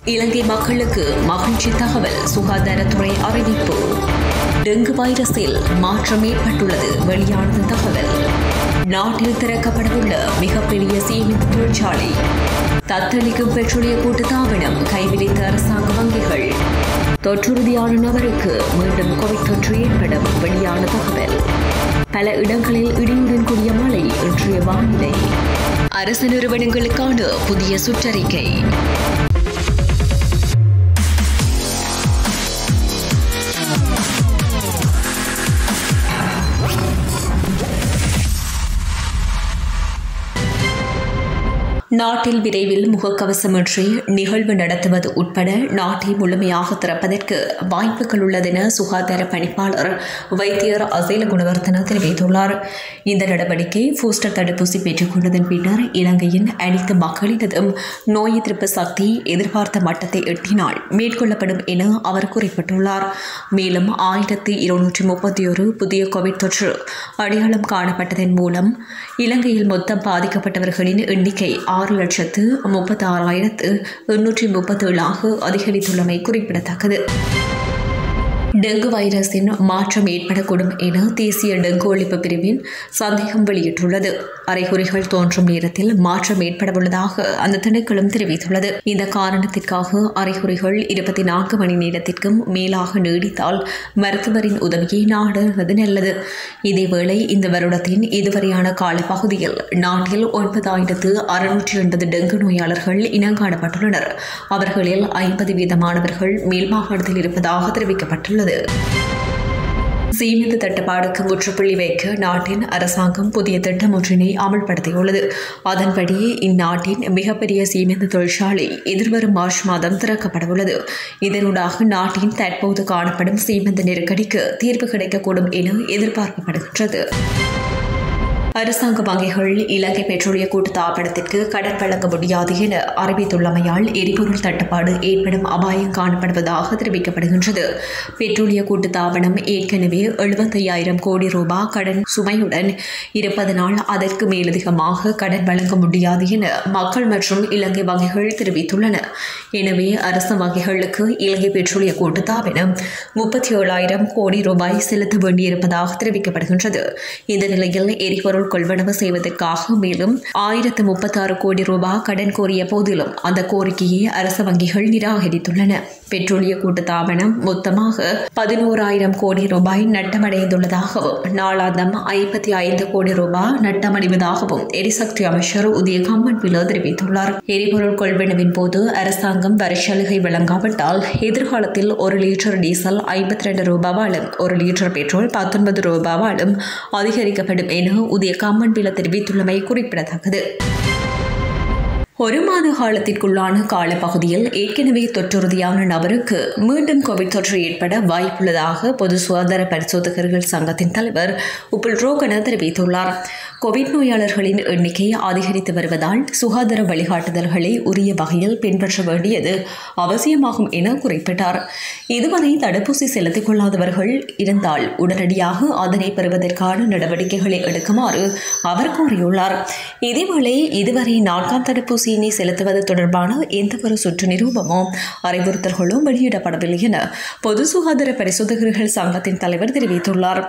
இலங்கை மக்களுக்கு மகிழ்ச்சி தகவல் சுகாதாரத்துறை அறிவிப்பு டெங்கு வைரஸில் மாற்றம் ஏற்பட்டுள்ளது வெளியானது தகவல் நாட்டில் திறக்கப்படவுள்ள மிகப்பெரிய சீமெண்ட் தொழிற்சாலை தத்தளிக்கும் பெட்ரோலிய கூட்டுத்தாபனம் கைவிரித்த அரசாங்க வங்கிகள் தொற்றுறுதியான நபருக்கு மீண்டும் கோவிட் தொற்று ஏற்படும் வெளியான தகவல் பல இடங்களில் இடியுடன் கூடிய மழை இன்றைய வானிலை அரசு நிறுவனங்களுக்கான புதிய சுற்றறிக்கை நாட்டில் விரைவில் முகக்கவசமின்றி நிகழ்வு நடத்துவது உட்பட நாட்டை முழுமையாக திறப்பதற்கு வாய்ப்புகள் உள்ளதென சுகாதார பணிப்பாளர் வைத்தியர் அசேல குணவர்த்தன தெரிவித்துள்ளார் இந்த நடவடிக்கை பூஸ்டர் தடுப்பூசி பெற்றுக் கொண்டதன் பின்னர் இலங்கையின் அனைத்து மக்களினதும் நோய் எதிர்ப்பு சக்தி எதிர்பார்த்த மட்டத்தை எட்டினால் மேற்கொள்ளப்படும் என அவர் குறிப்பிட்டுள்ளார் மேலும் ஆயிரத்தி இருநூற்றி முப்பத்தி ஒரு புதிய கோவிட் தொற்று அடையாளம் காணப்பட்டதன் மூலம் இலங்கையில் மொத்தம் பாதிக்கப்பட்டவர்களின் எண்ணிக்கை ஆறு லட்சத்து முப்பத்தி ஆறாயிரத்து எண்ணூற்றி முப்பத்தேழாக அதிகரித்துள்ளமை குறிப்பிடத்தக்கது டெங்கு வைரஸின் மாற்றம் ஏற்படக்கூடும் என தேசிய டெங்கு ஒழிப்பு பிரிவின் சந்தேகம் வெளியிட்டுள்ளது அறிகுறிகள் தோன்றும் நேரத்தில் மாற்றம் ஏற்படவுள்ளதாக அந்த திணைக்களம் தெரிவித்துள்ளது இந்த காரணத்திற்காக அறிகுறிகள் இருபத்தி நான்கு மணி நேரத்திற்கும் மேலாக நீடித்தால் மருத்துவரின் உதவியை நாடுவது நல்லது இதேவேளை இந்த வருடத்தின் இதுவரையான காலப்பகுதியில் நாட்டில் ஒன்பதாயிரத்து அறுநூற்றி எண்பது டெங்கு நோயாளர்கள் இனங்காணப்பட்டுள்ளனர் அவர்களில் ஐம்பது வீதமானவர்கள் மேல் மாகாணத்தில் இருப்பதாக தெரிவிக்கப்பட்டுள்ளது உள்ளது சீமெந்து தட்டுப்பாடுக்கு முற்றுப்புள்ளி வைக்க நாட்டின் அரசாங்கம் புதிய திட்டம் ஒன்றினை அமல்படுத்தியுள்ளது அதன்படி இந்நாட்டின் மிகப்பெரிய சீமெந்து தொழிற்சாலை எதிர்வரும் மார்ச் மாதம் திறக்கப்படவுள்ளது இதனூடாக நாட்டின் தற்போது காணப்படும் சீமெந்து நெருக்கடிக்கு தீர்வு கிடைக்கக்கூடும் என எதிர்பார்க்கப்படுகின்றது அரசாங்க வங்கிகள் இலங்கை பெட்ரோலிய கூட்டுத்தாபனத்திற்கு கடன் வழங்க முடியாது என அறிவித்துள்ளமையால் எரிபொருள் தட்டுப்பாடு ஏற்படும் அபாயம் காணப்படுவதாக தெரிவிக்கப்படுகின்றது பெட்ரோலிய கூட்டுத்தாபனம் ஏற்கனவே எழுபத்தையாயிரம் கோடி ரூபாய் கடன் சுமையுடன் இருப்பதனால் அதற்கு மேலதிகமாக கடன் வழங்க முடியாது என மக்கள் மற்றும் இலங்கை வங்கிகள் தெரிவித்துள்ளன எனவே அரசு வங்கிகளுக்கு இலங்கை பெட்ரோலிய கூட்டுத்தாபனம் முப்பத்தி ஏழாயிரம் கோடி ரூபாய் செலுத்த வேண்டியிருப்பதாக தெரிவிக்கப்படுகின்றது இந்த நிலையில் எரிபொருள் பொருள் கொள்வனவு செய்வதற்காக மேலும் ஆயிரத்து முப்பத்தாறு கோடி ரூபாய் கடன் கோரிய போதிலும் அந்த கோரிக்கையை அரசு வங்கிகள் நிராகரித்துள்ளன பெட்ரோலிய கூட்டுத்தாபனம் மொத்தமாக பதினோராயிரம் கோடி ரூபாய் நட்டமடைந்துள்ளதாகவும் நாளாந்தம் ஐம்பத்தி ஐந்து கோடி ரூபாய் நட்டமடைவதாகவும் எரிசக்தி அமைச்சர் உதய கம்மன் பிலோ தெரிவித்துள்ளார் எரிபொருள் கொள்வனவின் போது அரசாங்கம் வரிசலுகை வழங்காவிட்டால் எதிர்காலத்தில் ஒரு லிட்டர் டீசல் ஐம்பத்தி ரெண்டு ரூபாவாலும் ஒரு லிட்டர் பெட்ரோல் பத்தொன்பது ரூபாவாலும் அதிகரிக்கப்படும் என உதய கம்மன் பில தெரிவித்துள்ளமை குறிப்பிடத்தக்கது ஒரு மாத காலத்திற்குள்ளான காலப்பகுதியில் ஏற்கனவே தொற்றுறுதியான நபருக்கு மீண்டும் கோவிட் தொற்று ஏற்பட வாய்ப்புள்ளதாக பொது சுகாதார பரிசோதகர்கள் சங்கத்தின் தலைவர் உப்புல் ரோகன தெரிவித்துள்ளார் கோவிட் நோயாளர்களின் எண்ணிக்கை அதிகரித்து வருவதால் சுகாதார வழிகாட்டுதல்களை உரிய வகையில் பின்பற்ற வேண்டியது அவசியமாகும் என குறிப்பிட்டார் இதுவரை தடுப்பூசி செலுத்திக் கொள்ளாதவர்கள் இருந்தால் உடனடியாக அதனை பெறுவதற்கான நடவடிக்கைகளை எடுக்குமாறு அவர் கூறியுள்ளார் இதேவேளை இதுவரை நான்காம் தடுப்பூசி தடுப்பூசியினை செலுத்துவது தொடர்பான எந்தவொரு சுற்று நிரூபமோ அறிவுறுத்தல்களோ வெளியிடப்படவில்லை என பொது சுகாதார பரிசோதகர்கள் சங்கத்தின் தலைவர் தெரிவித்துள்ளார்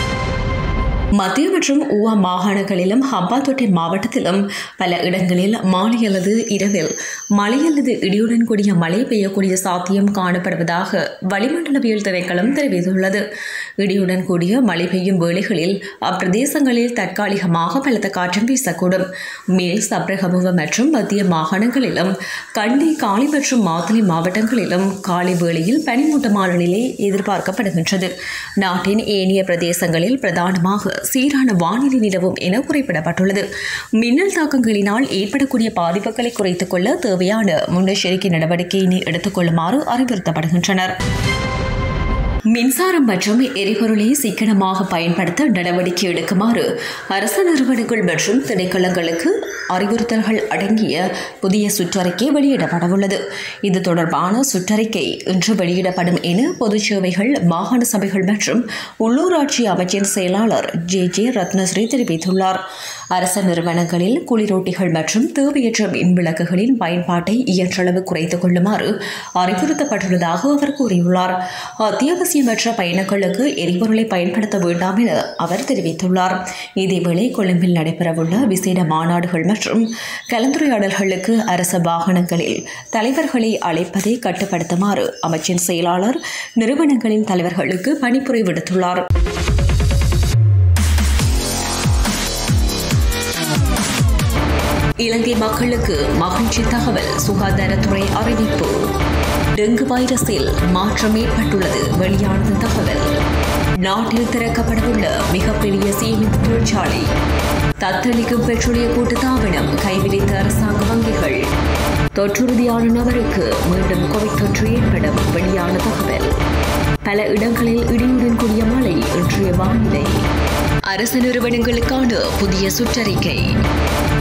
மத்திய மற்றும் ஊவா மாகாணங்களிலும் ஹம்பாத்தோட்டை மாவட்டத்திலும் பல இடங்களில் மாலை அல்லது இரவில் மழை அல்லது இடியுடன் கூடிய மழை பெய்யக்கூடிய சாத்தியம் காணப்படுவதாக வளிமண்டலவியல் திணைக்களம் தெரிவித்துள்ளது இடியுடன் கூடிய மழை பெய்யும் வேளைகளில் அப்பிரதேசங்களில் தற்காலிகமாக பலத்த காற்றும் வீசக்கூடும் மேல் சப்ரகமுவ மற்றும் மத்திய மாகாணங்களிலும் கண்டி காலி மற்றும் மாத்தளை மாவட்டங்களிலும் காலை வேளையில் பனிமூட்டமான நிலை எதிர்பார்க்கப்படுகின்றது நாட்டின் ஏனைய பிரதேசங்களில் பிரதானமாக சீரான வானிலை நிலவும் என குறிப்பிடப்பட்டுள்ளது மின்னல் தாக்கங்களினால் ஏற்படக்கூடிய பாதிப்புகளை குறைத்துக் கொள்ள தேவையான முன்னெச்சரிக்கை நடவடிக்கையினை எடுத்துக்கொள்ளுமாறு அறிவுறுத்தப்படுகின்றனர் மின்சாரம் மற்றும் எரிபொருளை சிக்கனமாக பயன்படுத்த நடவடிக்கை எடுக்குமாறு அரசு நிறுவனங்கள் மற்றும் திணைக்களங்களுக்கு அறிவுறுத்தல்கள் அடங்கிய புதிய சுற்றறிக்கை வெளியிடப்படவுள்ளது இது தொடர்பான சுற்றறிக்கை இன்று வெளியிடப்படும் என பொது சேவைகள் மாகாண சபைகள் மற்றும் உள்ளூராட்சி அமைச்சின் செயலாளர் ஜே ஜே ரத்னஸ்ரீ தெரிவித்துள்ளார் அரச நிறுவனங்களில் குளிரூட்டிகள் மற்றும் தேவையற்ற மின் விளக்குகளின் பயன்பாட்டை இயன்றளவு குறைத்துக் கொள்ளுமாறு அறிவுறுத்தப்பட்டுள்ளதாக அவர் கூறியுள்ளார் அத்தியாவசியமற்ற பயணங்களுக்கு எரிபொருளை பயன்படுத்த வேண்டாம் என அவர் தெரிவித்துள்ளார் இதேவேளை கொழும்பில் நடைபெறவுள்ள விசேட மாநாடுகள் மற்றும் கலந்துரையாடல்களுக்கு அரச வாகனங்களில் தலைவர்களை அழைப்பதை கட்டுப்படுத்துமாறு அமைச்சின் செயலாளர் நிறுவனங்களின் தலைவர்களுக்கு பணிப்புரை விடுத்துள்ளார் இலங்கை மக்களுக்கு மகிழ்ச்சி தகவல் சுகாதாரத்துறை அறிவிப்பு டெங்கு வைரஸில் மாற்றம் ஏற்பட்டுள்ளது வெளியானது தகவல் நாட்டில் திறக்கப்படவுள்ள மிகப்பெரிய சேமிப்பு தொழிற்சாலை தத்தளிக்கும் பெட்ரோலிய கூட்டுத்தாபனம் கைவிரித்த அரசாங்க வங்கிகள் தொற்றுறுதியான நபருக்கு மீண்டும் கோவிட் தொற்று ஏற்படும் வெளியான தகவல் பல இடங்களில் இடியுடன் கூடிய மழை இன்றைய வானிலை அரசு நிறுவனங்களுக்கான புதிய சுற்றறிக்கை